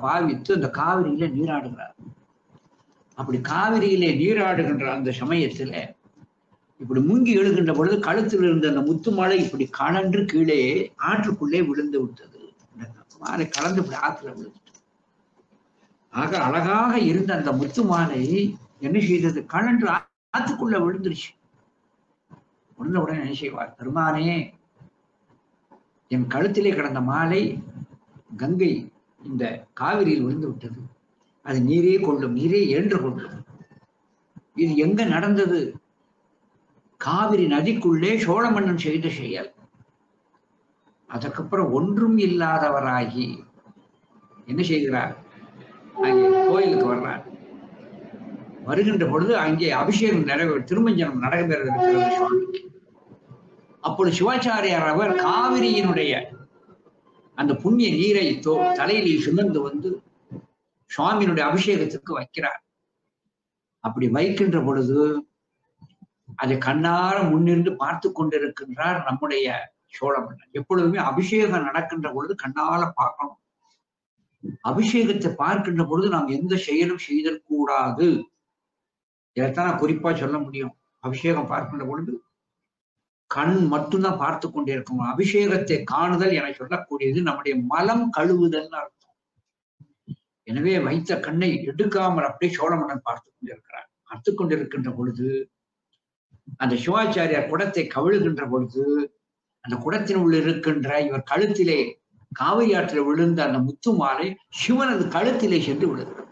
பாவித்து அந்த காவிரியில நீராடுகிறார் அப்படி காவிரியிலே நீராடுகின்ற அந்த சமயத்துல இப்படி முங்கி எழுகின்ற பொழுது கழுத்தில் இருந்த அந்த முத்து மாலை இப்படி கலன்று கீழே ஆற்றுக்குள்ளே விழுந்து விட்டது இந்த மாலை கலந்து இப்படி ஆற்றுல விழுந்துட்டு ஆக அழகாக இருந்த அந்த முத்து மாலை என்ன செய்தது கலன்று ஆ- ஆத்துக்குள்ள விழுந்துருச்சு விழுந்த உடனே என்ன செய்வார் பெருமானே என் கழுத்திலே கிடந்த மாலை கங்கை இந்த காவிரியில் விழுந்து விட்டது அது நீரே கொள்ளும் நீரே ஏன்று கொள்ளும் இது எங்க நடந்தது காவிரி நதிக்குள்ளே சோழ மன்னன் செய்த செயல் அதற்கப்புறம் ஒன்றும் இல்லாதவராகி என்ன செய்கிறார் அங்கே கோயிலுக்கு வர்றார் வருகின்ற பொழுது அங்கே அபிஷேகம் நிறைவே திருமஞ்சனம் நடைபெற இருக்கிறது சுவாமிக்கு அப்பொழுது சிவாச்சாரியார் அவர் காவிரியினுடைய அந்த புண்ணிய நீரை தோ தலையிலே சுமந்து வந்து சுவாமியினுடைய அபிஷேகத்துக்கு வைக்கிறார் அப்படி வைக்கின்ற பொழுது அதை கண்ணார முன்னிருந்து பார்த்து கொண்டிருக்கின்றார் நம்முடைய சோழ மன்னன் எப்பொழுதுமே அபிஷேகம் நடக்கின்ற பொழுது கண்ணால பார்க்கணும் அபிஷேகத்தை பார்க்கின்ற பொழுது நாம் எந்த செயலும் செய்தல் கூடாது இதைத்தான் நான் குறிப்பா சொல்ல முடியும் அபிஷேகம் பார்க்கின்ற பொழுது கண் மட்டும்தான் பார்த்து கொண்டிருக்கணும் அபிஷேகத்தை காணுதல் என சொல்லக்கூடியது நம்முடைய மலம் கழுவுதல் அர்த்தம் எனவே வைத்த கண்ணை எடுக்காமல் அப்படியே சோழமன்னன் பார்த்து கொண்டிருக்கிறார் பார்த்து கொண்டிருக்கின்ற பொழுது அந்த சிவாச்சாரியார் குடத்தை கவிழுகின்ற பொழுது அந்த குடத்தினுள் இருக்கின்ற இவர் கழுத்திலே காவிரி ஆற்றில் விழுந்த அந்த முத்து மாலை சிவனது கழுத்திலே சென்று விழுகிறது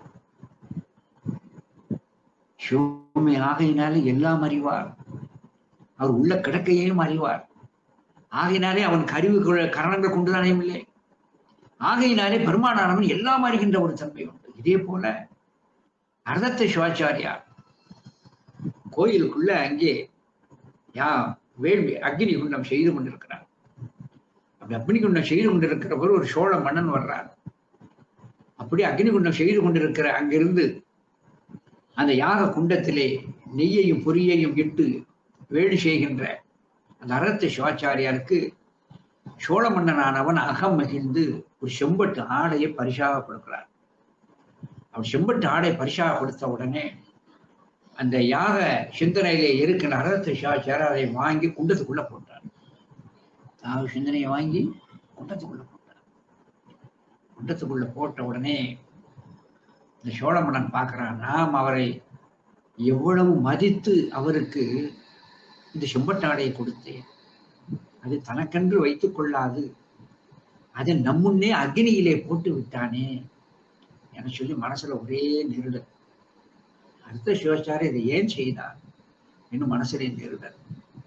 சிவமே ஆகையினாலே எல்லாம் அறிவார் அவர் உள்ள கிடக்கையையும் அறிவார் ஆகையினாலே அவன் கருவி கரணங்கள் கொண்டுதானே இல்லை ஆகையினாலே பெருமானானவன் எல்லாம் அறிகின்ற ஒரு தன்மை உண்டு இதே போல அர்த்தத்த சிவாச்சாரியார் கோயிலுக்குள்ள அங்கே யா வேள்வி அக்னி குண்டம் செய்து கொண்டிருக்கிறார் அப்படி அக்னி குண்டம் செய்து கொண்டிருக்கிறவர் ஒரு சோழ மன்னன் வர்றார் அப்படி அக்னி குண்டம் செய்து கொண்டிருக்கிற அங்கிருந்து அந்த யாக குண்டத்திலே நெய்யையும் பொரியையும் இட்டு வேடு செய்கின்ற அந்த அறத்த சிவாச்சாரியாருக்கு சோழ மன்னனானவன் அகம் மகிழ்ந்து ஒரு செம்பட்டு ஆடையை பரிசாக கொடுக்கிறார் அவர் செம்பட்டு ஆடை பரிசாக கொடுத்த உடனே அந்த யாக சிந்தனையிலே இருக்கின்ற அறத்த சிவாச்சாரியர் அதை வாங்கி குண்டத்துக்குள்ள போட்டார் யாக சிந்தனையை வாங்கி குண்டத்துக்குள்ள போட்டார் குண்டத்துக்குள்ள போட்ட உடனே இந்த சோழ மன்னன் பார்க்கிறான் நாம் அவரை எவ்வளவு மதித்து அவருக்கு இந்த செம்பட்டாடையை கொடுத்தேன் அது தனக்கென்று வைத்துக் கொள்ளாது அதை நம்முன்னே அக்னியிலே போட்டு விட்டானே என சொல்லி மனசுல ஒரே நெருடல் அடுத்த சிவாச்சாரி இதை ஏன் செய்தார் இன்னும் மனசிலே நெருடல்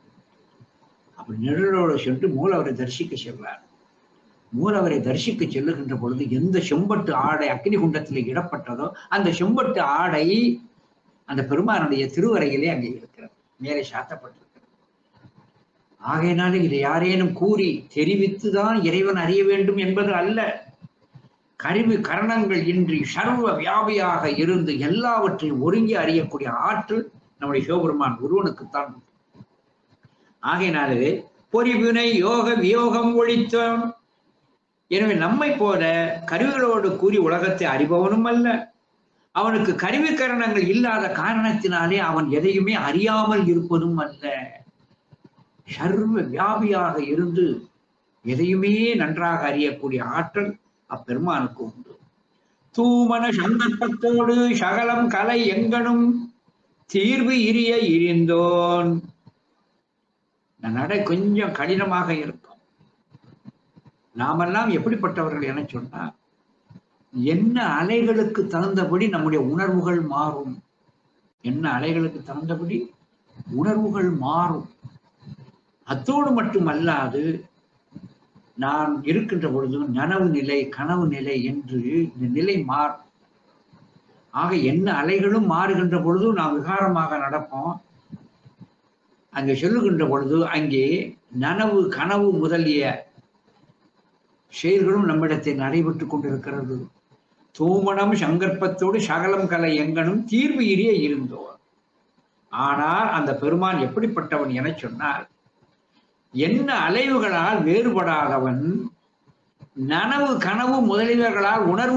அப்படி நெருடோடு சென்று மூலவரை தரிசிக்க செல்றார் மூலவரை தரிசிக்க செல்லுகின்ற பொழுது எந்த செம்பட்டு ஆடை அக்னி குண்டத்திலே இடப்பட்டதோ அந்த செம்பட்டு ஆடை அந்த பெருமானுடைய திருவரையிலே அங்கே இருக்கிறது மேலே சாத்தப்பட்டிருக்கிறது ஆகையினாலே இதை யாரேனும் கூறி தெரிவித்துதான் இறைவன் அறிய வேண்டும் என்பது அல்ல கருவி கரணங்கள் இன்றி சர்வ வியாபியாக இருந்து எல்லாவற்றையும் ஒருங்கி அறியக்கூடிய ஆற்றல் நம்முடைய சிவபெருமான் ஒருவனுக்குத்தான் உண்டு. ஆகையினாலே பொறிவினை யோக வியோகம் ஒழித்தோன் எனவே நம்மை போல கருவிகளோடு கூறி உலகத்தை அறிபவனும் அல்ல அவனுக்கு கருவி கரணங்கள் இல்லாத காரணத்தினாலே அவன் எதையுமே அறியாமல் இருப்பதும் அல்ல சர்வ வியாபியாக இருந்து எதையுமே நன்றாக அறியக்கூடிய ஆற்றல் அப்பெருமானுக்கு உண்டு தூமன சந்தர்ப்பத்தோடு சகலம் கலை எங்கனும் தீர்வு இரிய இரிந்தோன் இந்த நடை கொஞ்சம் கடினமாக இருக்கும் நாமெல்லாம் எப்படிப்பட்டவர்கள் என சொன்னார் என்ன அலைகளுக்கு தகுந்தபடி நம்முடைய உணர்வுகள் மாறும் என்ன அலைகளுக்கு தகுந்தபடி உணர்வுகள் மாறும் அத்தோடு மட்டுமல்லாது நான் இருக்கின்ற பொழுது நனவு நிலை கனவு நிலை என்று இந்த நிலை மாறும் ஆக என்ன அலைகளும் மாறுகின்ற பொழுது நாம் விகாரமாக நடப்போம் அங்கே சொல்லுகின்ற பொழுது அங்கே நனவு கனவு முதலிய செயல்களும் நம்மிடத்தில் நடைபெற்றுக் கொண்டிருக்கிறது தூமணம் சங்கற்பத்தோடு சகலம் கலை எங்கனும் தீர்வு இரிய இருந்தோர் ஆனால் அந்த பெருமான் எப்படிப்பட்டவன் என சொன்னால் என்ன அலைவுகளால் வேறுபடாதவன் நனவு கனவு முதலியவர்களால் உணர்வு